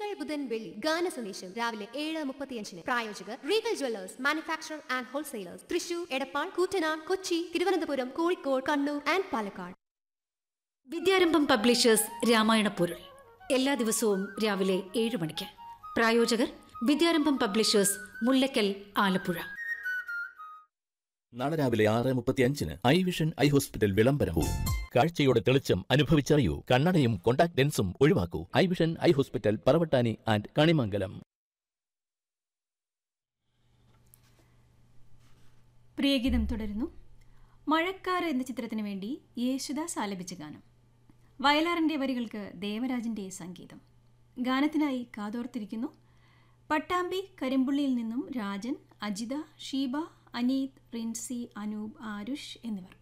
തിങ്കൾ ബുധൻ വെള്ളി ഗാന സന്ദേശം രാവിലെ ഏഴ് മുപ്പത്തിയഞ്ചിന് പ്രായോജകർ Regal jewellers manufacture and wholesalers Thrissur Edappal Koottanad Kochi Thiruvananthapuram Kozhikode Kannur and Palakkad Vidyarambham publishers രാമായണ പൊരുൾ എല്ലാ ദിവസവും രാവിലെ ഏഴ് മണിക്ക് പ്രായോജകർ വിദ്യാരംഭം പബ്ലിഷേഴ്സ് മുല്ലക്കൽ ആലപ്പുഴ നാളെ രാവിലെ ആറ് മുപ്പത്തി അഞ്ചിന് ഐ വിഷൻ ഐ ഹോസ്പിറ്റൽ വിളംബരവും കാഴ്ചയുടെ തെളിച്ചം അനുഭവിച്ചറിയൂ കണ്ണടയും കോണ്ടാക്ട് ലെൻസും ഒഴിവാക്കൂ eye vision eye hospital Paravattani and Kanimangalam പ്രിയഗീതം തുടരുന്നു മഴക്കാറ് എന്ന ചിത്രത്തിന് വേണ്ടി യേശുദാസ് ആലപിച്ച ഗാനം വയലാറിൻ്റെ വരികൾക്ക് ദേവരാജൻ്റെ സംഗീതം ഗാനത്തിനായി കാതോർത്തിരിക്കുന്നു പട്ടാമ്പി കരിമ്പുള്ളിയിൽ നിന്നും രാജൻ അജിത ഷീബ അനീത് റിൻസി അനൂപ് ആരുഷ് എന്നിവർ